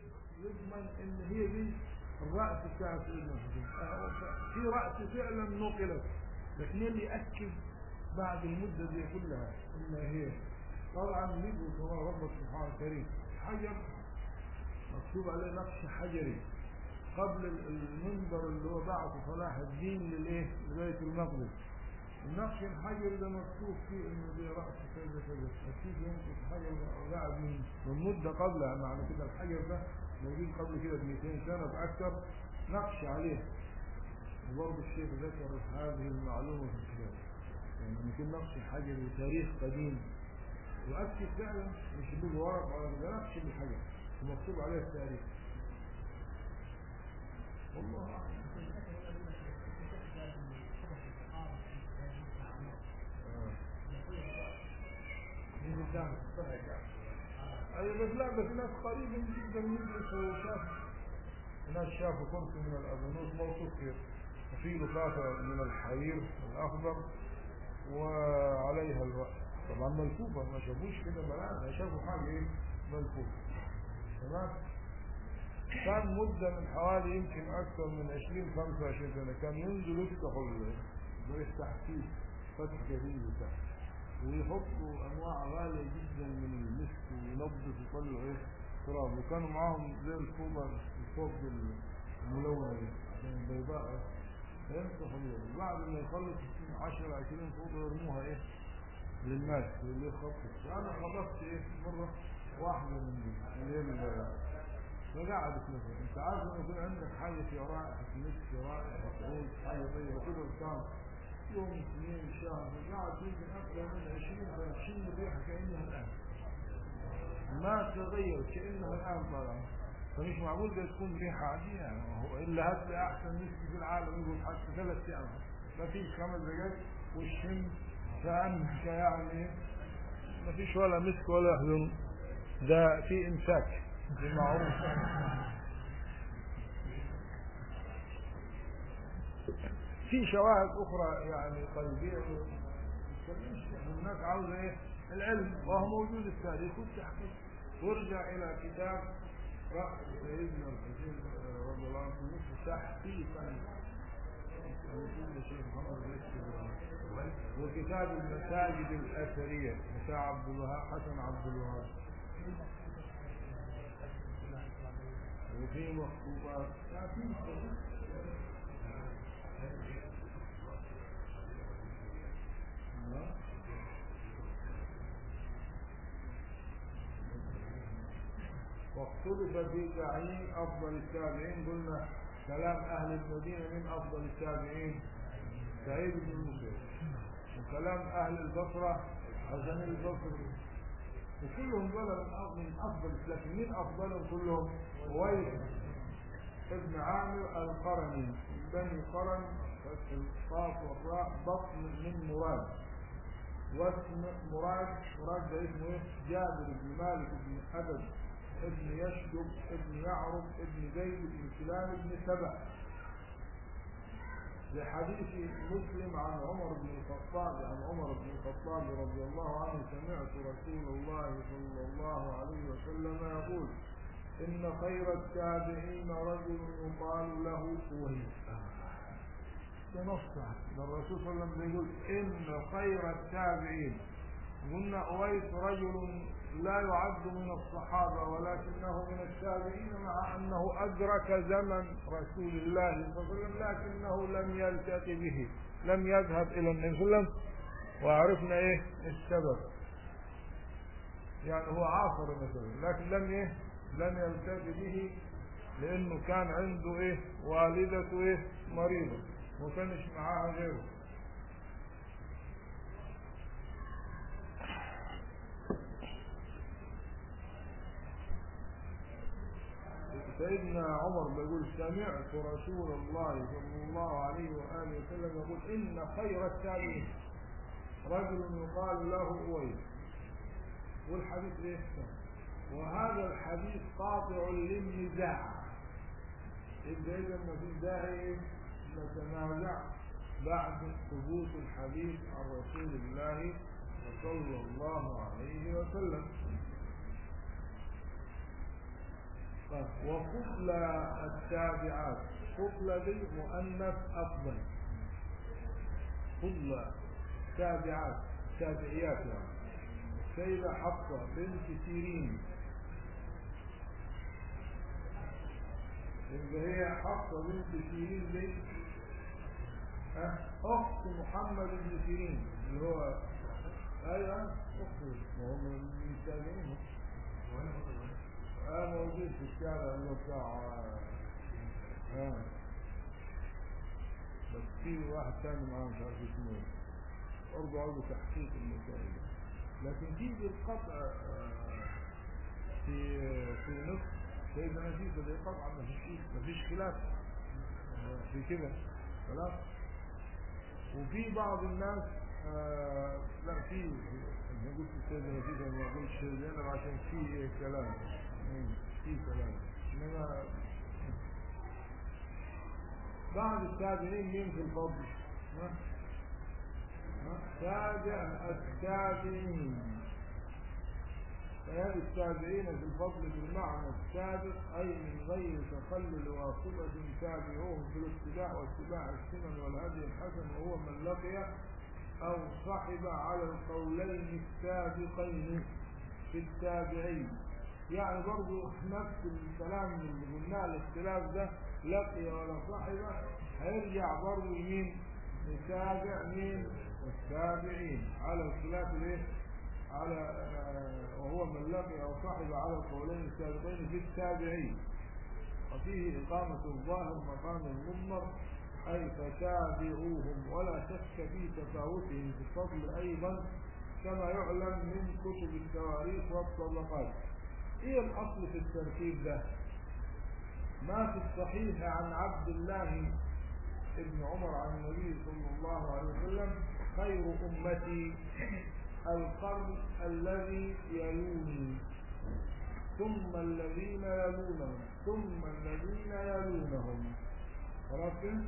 يضمن ان هي دي الرأس بتاع سيدنا الحسين آه، في رأس فعلا نقلت لكن اللي يأكد بعد المدة دي كلها ان هي طبعا لقوا كما رب سبحانه الكريم حجر مكتوب عليه نقش حجري قبل المنبر اللي هو بعثه صلاح الدين للايه لبيت المقدس النقش الحجري ده مكتوب فيه انه دي راس كذا كذا اكيد يمكن الحجر ده قاعد من من مده قبلها معنى كده الحجر ده موجود قبل كده ب 200 سنه باكثر نقش عليه وبرضه الشيخ ذكر هذه المعلومه في الكتاب يعني يمكن نقش حجري وتاريخ قديم يؤكد فعلا مش بيجي ورق ولا ده نقش بالحجر ومكتوب عليه التاريخ والله اعلم آه. ايوه بس لا بس ناس قريبة جدا يدرسوا وشافوا ناس شافوا كرسي من الابنوس موصوف في وفي لفافة من الحرير الاخضر وعليها الرأس طبعا ملفوفة ما شافوش كده ملامح شافوا حاجة ايه ملفوفة تمام كان مدة من حوالي يمكن أكثر من 20 25 سنة كان ينزلوا يفتحوا ال- زي التحقيق فتح جديد تحت ويحطوا أنواع غالية جدا من المسك وينظف ويطلعوا إيه تراب وكانوا معاهم زي الكوبر الفوق الملونة دي عشان البيضاء إيه فيمسحوا بيها وبعد ما يخلص 10 20 فوطة يرموها إيه للناس اللي يخطط أنا خلصت إيه مرة واحدة من دي اللي هي ال- فقعد مثلا انت عارف لما يكون عندك حاجه في رائحه مسك رائحه عود حاجه طيبه كده كان يوم اثنين شهر فقعد يمكن اكثر من 20 سنه تشم الريحه كانها الان ما تغير كانها الان طالعه فمش معقول ده تكون ريحه عاديه يعني هو الا هات لي احسن مسك في العالم يقول حتى ثلاث ايام ما فيش خمس دقائق والشم كانك يعني ما فيش ولا مسك ولا يحزن ده في امساك بمعروف في شواهد اخرى يعني قلبيه الناس عاوزه ايه العلم وهو موجود التاريخ والتحقيق وارجع الى كتاب رأس سيدنا الحسين رضي الله عنه نصف تحقيقا الشيخ محمد يكتب وكتاب المساجد الاثريه بتاع عبد الوهاب حسن عبد الوهاب وفي مخطوطات لا في واختلف في تعيين افضل التابعين قلنا كلام اهل المدينه من افضل التابعين سعيد بن المسيب وكلام اهل البصره حسن البصري وكلهم دول من افضل لكن مين افضلهم كلهم ويس ابن عامر القرني بني قرن فتح القاف والراء بطن من مراد واسم مراد مراد ده اسمه ايه؟ جابر بن مالك بن حدد ابن يشدب ابن يعرب ابن زيد بن سلام بن سبع لحديث مسلم عن عمر بن الخطاب عن عمر بن الخطاب رضي الله عنه سمعت رسول الله صلى الله عليه وسلم يقول إن خير التابعين رجل يقال له أويس ده نص ده الرسول صلى الله عليه وسلم يقول إن خير التابعين قلنا أويس رجل لا يعد من الصحابة ولكنه من التابعين مع أنه أدرك زمن رسول الله صلى الله عليه وسلم لكنه لم يلتقي به لم يذهب إلى النبي صلى الله عليه وسلم وعرفنا إيه السبب يعني هو عاصر مثلا لكن لم إيه لم يلتقي به لأنه كان عنده إيه والدته إيه مريضة وما كانش معاها غيره سيدنا عمر بيقول سمعت رسول الله صلى الله عليه وآله وسلم يقول إن خير التابعين رجل يقال له أويس والحديث ليش وهذا الحديث قاطع للنزاع إذا إذا ما في داعي نتنازع بعد ثبوت الحديث عن رسول الله صلى الله عليه وسلم آه. وقبل التابعات قبل دي مؤنث أفضل قبل تابعات تابعيات يعني سيدة حفصة بنت سيرين اللي هي حفصة بنت سيرين دي أه؟ أخت محمد بن سيرين اللي هو أيوة أخته وهو من التابعين أنا موجود في الشارع اللي هو بتاع آه. بس في واحد ثاني معاه مش عارف اسمه ايه برضه عاوز تحقيق المسائل لكن في بالقطع آه، في في نصف سيدنا نفيسة دي قطعا ما فيش ما فيش خلاف آه، في كده خلاص وفي بعض الناس آه لا في انا قلت السيدة نفيسة ما اقولش لنا عشان في إيه كلام مم، في كلام انما بعد التابعين مين في الفضل؟ ها؟ ها؟ تابع التابعين فهذه التابعين في الفضل بالمعنى السابق أي من غير تخلل واصلة تابعوهم في الاتباع واتباع السنن والهدي الحسن وهو من لقي أو صحب على القولين السابقين في التابعين يعني برضو نفس الكلام اللي قلناه الاختلاف ده لقي ولا صاحب هيرجع برضو يمين يتابع مين التابعين على الخلاف الايه على آه، وهو من لقي او صاحب على القولين السابقين في التابعين وفيه إقامة الظاهر مقام المضمر أي فتابعوهم ولا شك في تفاوتهم في الفضل أيضا كما يعلم من كتب التواريخ والطبقات ايه الاصل في الترتيب ده ما في الصحيح عن عبد الله ابن عمر عن النبي صلى الله عليه وسلم خير امتي القرن الذي يلوني ثم الذين يلونهم ثم الذين يلونهم خلاص كده؟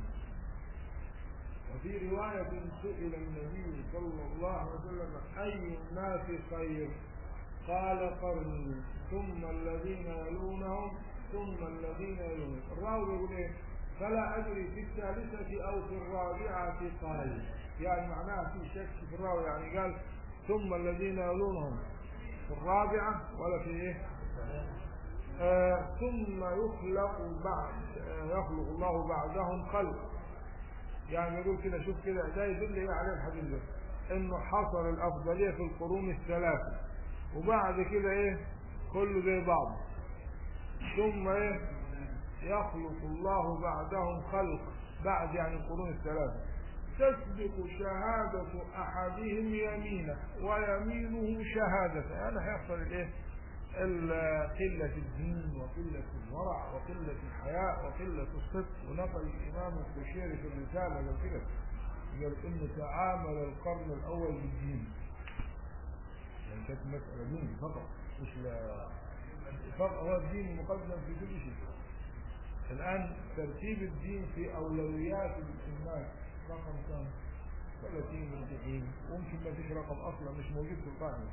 وفي رواية سئل النبي صلى الله عليه وسلم أي الناس خير قال قرني ثم الذين يلونهم ثم الذين يلونهم الراوي يقول ايه فلا ادري في الثالثة او في الرابعة قال يعني معناها في شك في الراوي يعني قال ثم الذين يلونهم في الرابعة ولا في ايه آه ثم يخلق بعد آه يخلق الله بعدهم خلق يعني يقول كده شوف كده ده يدل ايه عليه الحديث ده انه حصل الافضليه في القرون الثلاثه وبعد كده ايه كله زي بعض ثم ايه يخلق الله بعدهم خلق بعد يعني القرون الثلاثة تسبق شهادة أحدهم يمينه ويمينه شهادة يعني هيحصل الايه قلة الدين وقلة الورع وقلة الحياء وقلة الصدق ونقل الإمام البشيري في الرسالة لو كده قال إن تعامل القرن الأول بالدين يعني كانت مسألة دين فقط مش لا فقط هو الدين مقدم في كل شيء الآن ترتيب الدين في أولويات الناس رقم كم 30 40 وممكن ما فيش رقم أصلا مش موجود في القائمة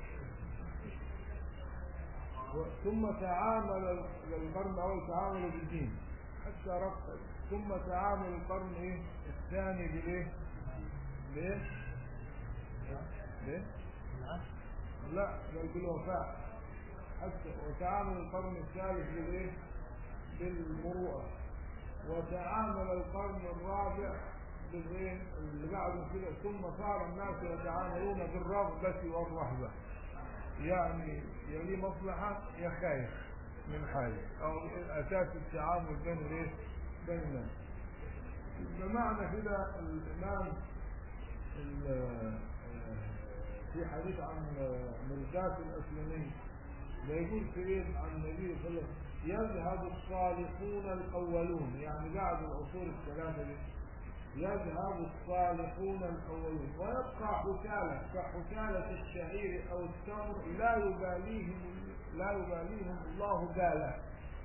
ثم تعامل القرن الأول تعاملوا بالدين حتى رفض ثم تعامل القرن إيه؟ الثاني بالإيه؟ ليه؟ ليه؟ لا بل بالوفاء حتى وتعامل القرن الثالث بالايه؟ بالمروءة وتعامل القرن الرابع بالايه؟ اللي بعده كده ثم صار الناس يتعاملون بالرغبة والرهبة يعني يا ليه مصلحة يا خايف من حاجة أو أساس التعامل بين الايه؟ بين الناس بمعنى كده الإمام في حديث عن مرجات الأسلمين لا يقول في ايه عن النبي صلى الله عليه وسلم يذهب الصالحون الأولون يعني بعد العصور الثلاثة دي يذهب الصالحون الأولون ويبقى حكالة كحكالة الشعير أو التمر لا يباليهم لا يباليهم الله باله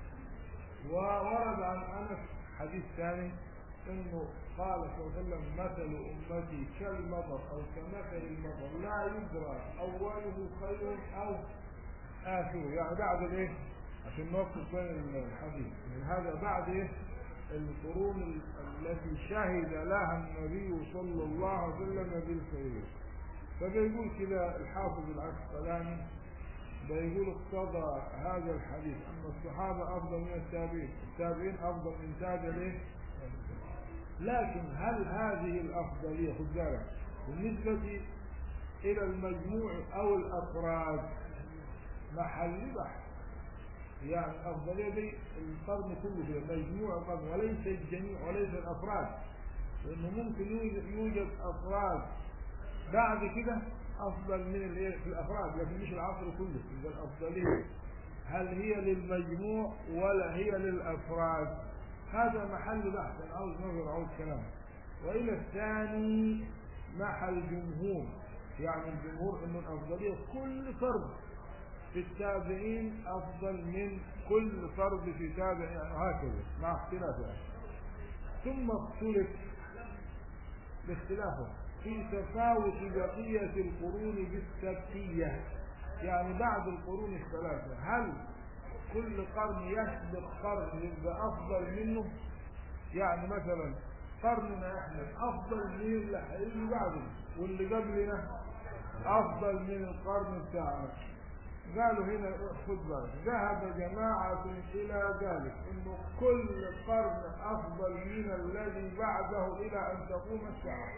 وورد عن أنس حديث ثاني انه قال صلى الله عليه وسلم مثل امتي كالمطر او كمثل المطر لا يدرى اوله خير او اخره يعني بعد الايه عشان نوقف بين الحديث من هذا بعد ايه القرون ال- التي شهد لها النبي صلى الله عليه وسلم بالخير فبيقول كده الحافظ العسقلاني بيقول اقتضى هذا الحديث ان الصحابه افضل من التابعين التابعين افضل من تاج الايه لكن هل هذه الافضليه خد بالك بالنسبه الى المجموع او الافراد محل بحث يعني الافضليه دي القرن كله كده مجموع القرن وليس الجميع وليس الافراد لانه ممكن يوجد, يوجد افراد بعد كده افضل من الايه في الافراد لكن مش العصر كله يبقى الافضليه هل هي للمجموع ولا هي للافراد هذا محل بحث انا عاوز نظر عاوز كلام والى الثاني محل جمهور يعني الجمهور انه الافضليه كل فرد في التابعين افضل من كل فرد في تابع يعني هكذا مع اختلاف يعني. ثم اختلف باختلافه في تفاوت بقية القرون بالسبتية يعني بعد القرون الثلاثة هل كل قرن يسبق قرن يبقى أفضل منه يعني مثلا قرننا احنا أفضل من اللي هيجي بعدنا واللي قبلنا أفضل من القرن بتاعنا قالوا هنا خد بالك ذهب جماعة إلى ذلك إنه كل قرن أفضل من الذي بعده إلى أن تقوم الساعة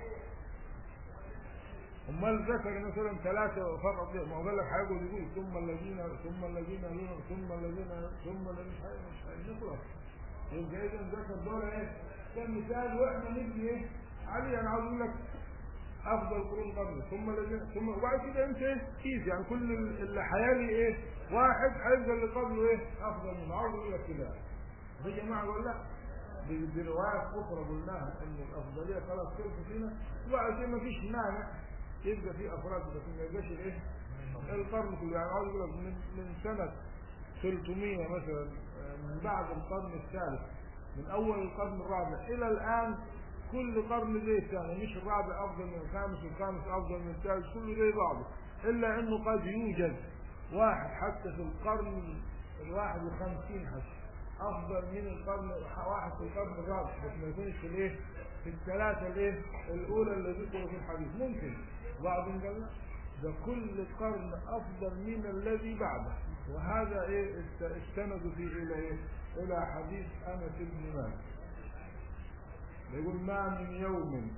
امال ذكر مثلا ثلاثة فقط ما هو قال لك هيقعد يقول ثم الذين ثم الذين يلون ثم الذين ثم الذين مش هي- مش هنخلص يبقى اذا ذكر دول ايه كان مثال واحنا نبني ايه عليه انا عاوز اقول لك افضل قرون قرن ثم الذين ثم وبعد كده انت ايه كيس يعني كل اللي حيالي ايه واحد هيبقى اللي قبله ايه افضل منه عاوز اقول لك كده في جماعه يقول لا ب- بروايات اخرى قلناها ان الافضليه خلاص خلصت فينا وبعد كده ما فيش مانع يبقى في افراد بس ما يبقاش الايه القرن كله يعني عاوز اقول لك من من سنه 300 مثلا آه، من بعد القرن الثالث من اول القرن الرابع الى الان كل قرن زي الثاني مش الرابع افضل من الخامس والخامس افضل من الثالث كله زي بعضه الا انه قد يوجد واحد حتى في القرن الواحد وخمسين حتى افضل من القرن واحد في القرن الرابع بس ما يكونش في الايه في الثلاثه الايه الاولى اللي ذكروا في الحديث ممكن بعضهم قال لا ده كل قرن افضل من الذي بعده وهذا ايه است- استندوا فيه الى ايه الى حديث انس بن مالك يقول ما من يوم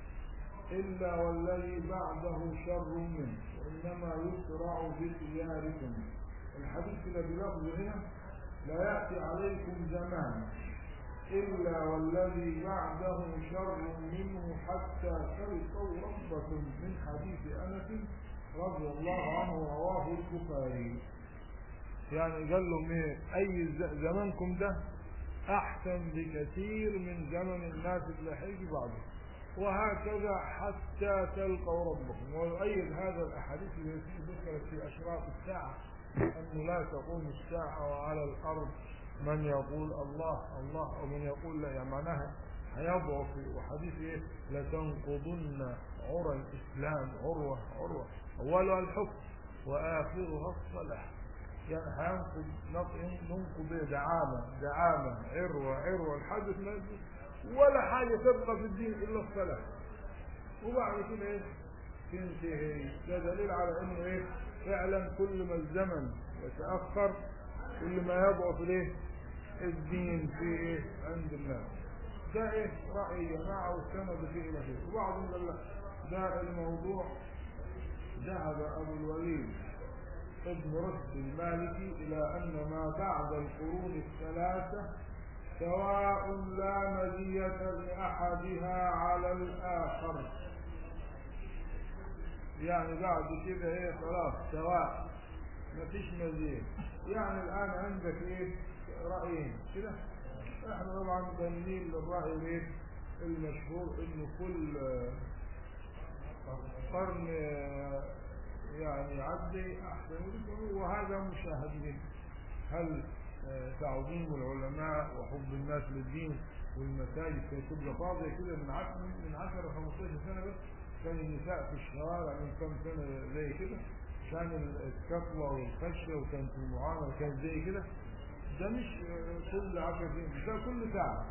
الا والذي بعده شر منه وانما يسرع بخياركم الحديث كده بلفظ هنا لا ياتي عليكم زمان إلا والذي بعده شر منه حتى تلقوا ربكم من حديث أنس رضي الله عنه رواه البخاري يعني قال لهم ايه اي ز- زمانكم ده احسن بكثير من زمن الناس اللي هيجي بعده وهكذا حتى تلقوا ربكم ويؤيد هذا الاحاديث التي ذكرت في اشراط الساعه انه لا تقوم الساعه وعلى الارض من يقول الله الله ومن يقول لا يعني معناها هيضعف وحديث ايه لتنقضن عرى الاسلام عروه عروه اولها الحكم واخرها الصلاه يعني هينقض نق- ننقض إيه؟ دعامه دعامه عروه عروه الحدث ما يجي ولا حاجه تبقى في الدين الا الصلاه وبعد كده ايه تنتهي ده دليل على انه ايه فعلا كل ما الزمن يتاخر كل ما يضعف الايه الدين في ايه عند الناس ده ايه راي جماعه واستند فيه الى شيء وبعضهم قال لا ده الموضوع ذهب ابو الوليد ابن رشد المالكي الى ان ما بعد القرون الثلاثه سواء لا مزيه لاحدها على الاخر يعني بعد كده ايه خلاص سواء مفيش مزيه يعني الان عندك ايه رايين كده احنا طبعا بنميل للراي الايه المشهور انه كل آه، قرن آه، يعني يعدي احسن منه، وهذا مشاهدين هل آه، تعظيم العلماء وحب الناس للدين والمساجد كانت تبقى فاضيه كده من 10 من 10 15 سنه بس كان النساء في الشوارع من كم سنه زي كده كان التقوى والخشيه وكانت المعامله كانت زي كده ده مش آه، كل عشرين ده كل ساعة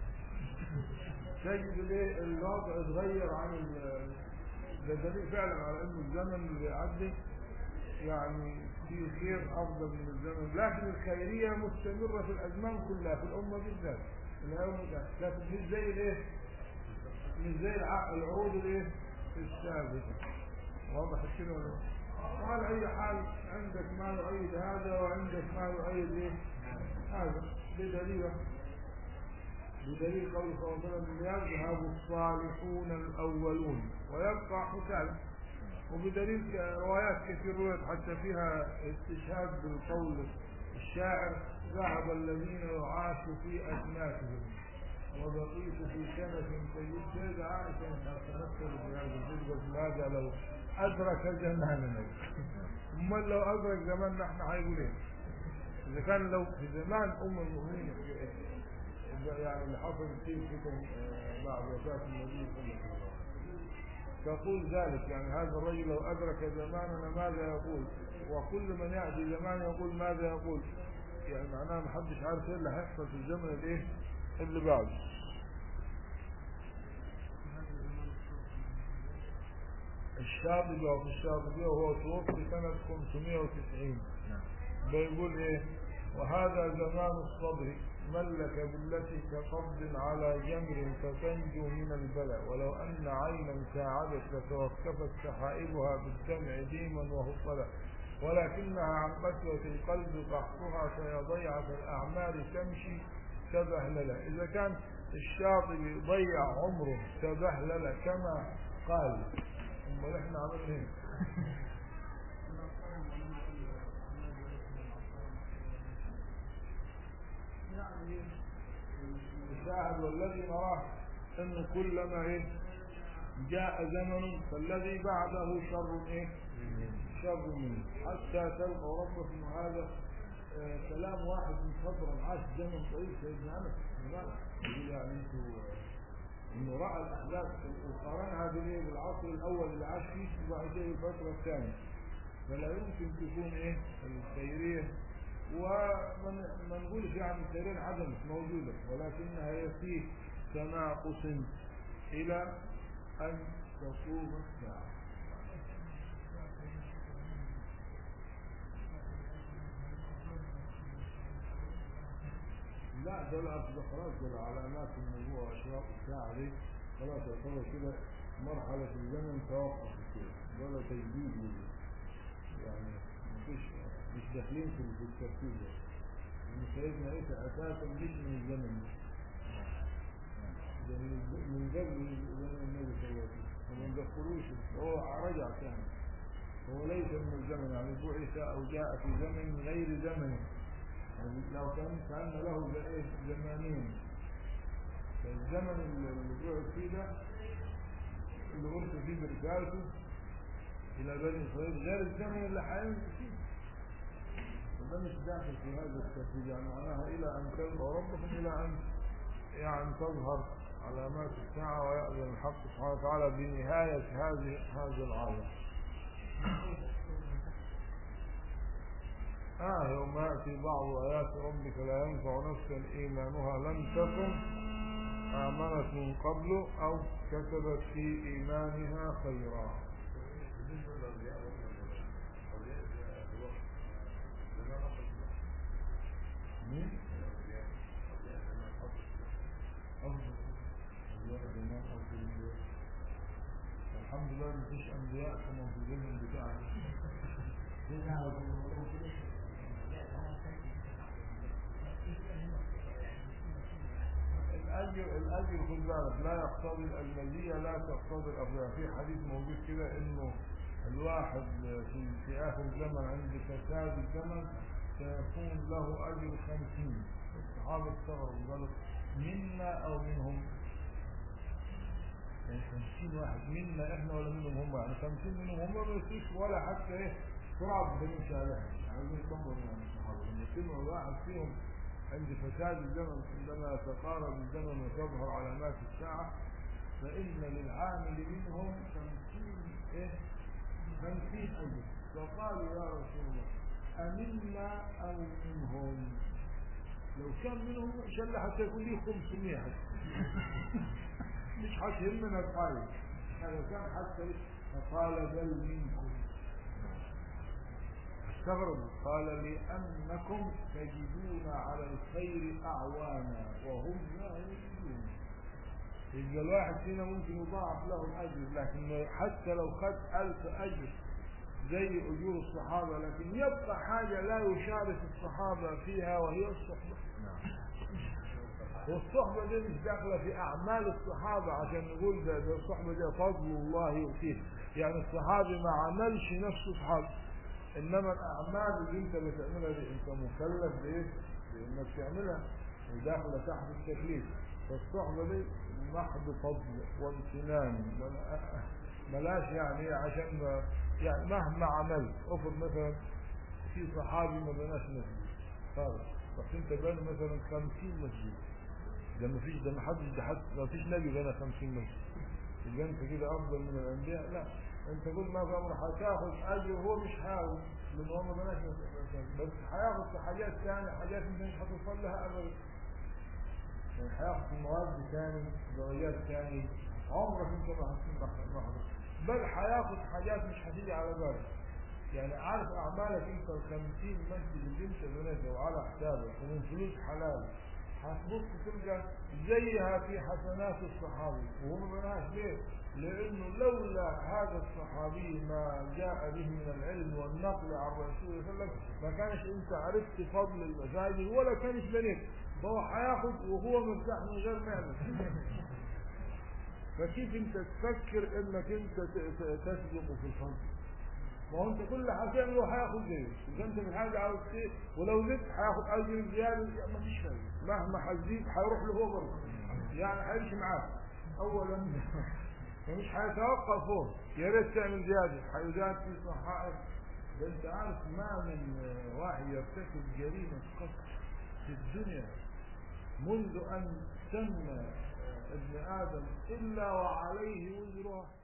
تجد الايه الوضع اتغير عن ال- ده دليل فعلا على انه الزمن اللي بيعدي يعني في خير افضل من الزمن لكن الخيريه مستمره في الازمان كلها في الامه بالذات الى يوم القيامه لكن مش زي الايه مش زي الع- العروض الايه السابقه واضح كده ولا لا؟ وعلى اي حال عندك ما يؤيد هذا وعندك ما يؤيد ايه هذا بدليل بدليل قول صلى الله عليه وسلم يذهب الصالحون الاولون ويبقى حسان وبدليل ك- روايات كثير رويت حتى فيها استشهاد بالقول الشاعر ذهب الذين يعاش في أسنافهم وبقيت في كنف طيب سيد عائشة تمثل بهذا الجزء ماذا لو أدرك زماننا أمال لو أدرك زماننا احنا هيقول ايه؟ إذا كان لو في زمان أم المؤمنين يعني اللي حصل فيه فتن آه، بعد وفاة النبي صلى الله عليه وسلم تقول ذلك يعني هذا الرجل لو أدرك زماننا ماذا يقول وكل من يأتي زمان يقول ماذا يقول يعني معناها ما حدش عارف ايه اللي هيحصل في الزمن الايه اللي بعده الشاطبي وفي الشاطبي وهو توفي سنة 590 بيقول ايه وهذا زمان الصبر ملك بالتي كقبض على جمر فتنجو من البلاء ولو أن عينا ساعدت لتوقفت سحائبها بالدمع ديما وهو ولكنها عن قسوة القلب قحطها كضيعة الأعمال تمشي تبهللة إذا كان الشاطبي ضيع عمره تبهلل كما قال امال احنا عملنا ايه؟ يعني الشاهد والذي نراه انه كلما ايه جاء زمن فالذي بعده شر ايه شر منه حتى تلقى ربكم هذا آه كلام واحد من فترة عاش زمن طويل سيدنا انس بن مالك يقول يعني انتوا آه، انه راى الاحداث وقارنها بالايه بالعصر الاول اللي عاش فيه وبعد كده الفترة الثانية فلا يمكن تكون ايه الخيرية وما ما نقولش يعني الخيرين عدمت موجودة ولكنها هي في تناقص إلى أن تقوم الساعة لا ده لا ده خلاص ده علامات النبوة وأشراط الساعة دي خلاص يعتبر كده مرحلة في الزمن توقف كده ولا تجديد ليه. يعني مفيش مش داخلين في في الترتيب ده لأن سيدنا عيسى أساسا مش من الزمن ده ده من الز- من قبل زمن النبي صلى الله عليه وسلم فما ندخلوش هو رجع ثاني هو ليس من الزمن يعني بعث أو جاء في زمن غير زمنه يعني لو كان كان له ز- إيه زمانين فالزمن اللي اللي بعث فيه ده اللي أرسل فيه برسالته إلى بني إسرائيل غير الزمن اللي هينزل فيه وده مش داخل في هذا الترتيب يعني معناها إلى أن تلقى ربكم إلى أن يعني تظهر علامات الساعة ويأذن الحق سبحانه وتعالى بنهاية هذه هذا العالم آه يوم يأتي بعض آيات ربك لا ينفع نفسا إيمانها لم تكن آمنت من قبل أو كسبت في إيمانها خيرا بالنسبة للأولياء والأولياء الوقت زمان أفضل مين؟ الأولياء أولياء زمان أفضل أفضل الله زمان أفضل الله الحمد لله مفيش أنبياء كما في الزمن بتاعنا الأجر الأجر خد بالك لا يقتضي المزية لا تقتضي الأفضل في حديث موجود كده إنه الواحد في في آخر الزمن عند فساد الزمن سيكون له أجر خمسين الصحابة استغربوا قالوا منا أو منهم يعني خمسين واحد منا إحنا ولا منهم هم يعني خمسين منهم هم ما يصيش ولا حتى إيه تراب بنمشي عليها عايزين يصبروا يعني الصحابة لما يسمعوا واحد فيهم عند فساد الزمن عندما يتقارب الزمن وتظهر علامات الساعة فإن للعامل منهم خمسين إيه خمسين أجر فقالوا يا رسول الله أمنا أو منهم لو كان منهم ان شاء الله حتى يكون لي 500 حتى مش هتهمنا الحاجة هذا كان حتى لي فقال بل منكم استغربوا قال لأنكم تجدون على الخير أعوانا وهم لا يجدون يبقى الواحد فينا ممكن يضاعف له الأجر لكن حتى لو خد ألف أجر زي أجور الصحابة لكن يبقى حاجة لا يشارك الصحابة فيها وهي الصحبة والصحبة دي مش داخلة في أعمال الصحابة عشان نقول ده, ده الصحبة دي فضل الله يؤتيه يعني الصحابي ما عملش نفسه صحابي إنما الأعمال اللي أنت بتعملها دي أنت مكلف بإيه؟ بإنك تعملها وداخلة تحت التكليف فالصحبة دي محض فضل وامتنان ولا- ملاش يعني عشان ما- يعني مهما عملت افرض مثلا في صحابي ما بناش مسجد خالص بس انت بنى مثلا 50 مسجد ده ما فيش ده ما حدش ده حد ما فيش نبي بنى 50 مسجد يبقى انت كده افضل من الانبياء لا انت كل ما في امر هتاخد اجر وهو مش حاول لان هو ما بناش مسجد بس هياخد في حاجات ثانيه حاجات انت مش هتوصل لها ابدا يعني هياخد في مواد ثاني درجات ثاني عمرك انت ما هتكون محظوظ بل هياخد حاجات مش هتيجي على بالك يعني عارف اعمالك انت ال 50 مسجد اللي انت بنيتها وعلى حسابك ومن فلوس حلال هتبص تلقى زيها في حسنات الصحابي وهو ما بناش ليه؟ لانه لولا هذا الصحابي ما جاء به من العلم والنقل عن الرسول صلى الله عليه وسلم ما كانش انت عرفت فضل المساجد ولا كانش بنيت فهو هياخد وهو مرتاح من غير ما يعمل فكيف انت تفكر انك انت ت- ت- تسبق في الفضل ما هو انت كل اللي هتعمله هياخد زيه اذا انت في حاجه عاوز ايه ولو زدت هياخد اجر زياده ما فيش فايده مهما هتزيد هيروح له هو برضه يعني هيمشي معاك اولا فمش هيتوقف هو يا ريت تعمل زياده هيزاد في صحائف ده انت عارف ما من واحد يرتكب جريمه قتل في الدنيا منذ ان سمى ابن ادم الا وعليه وزرها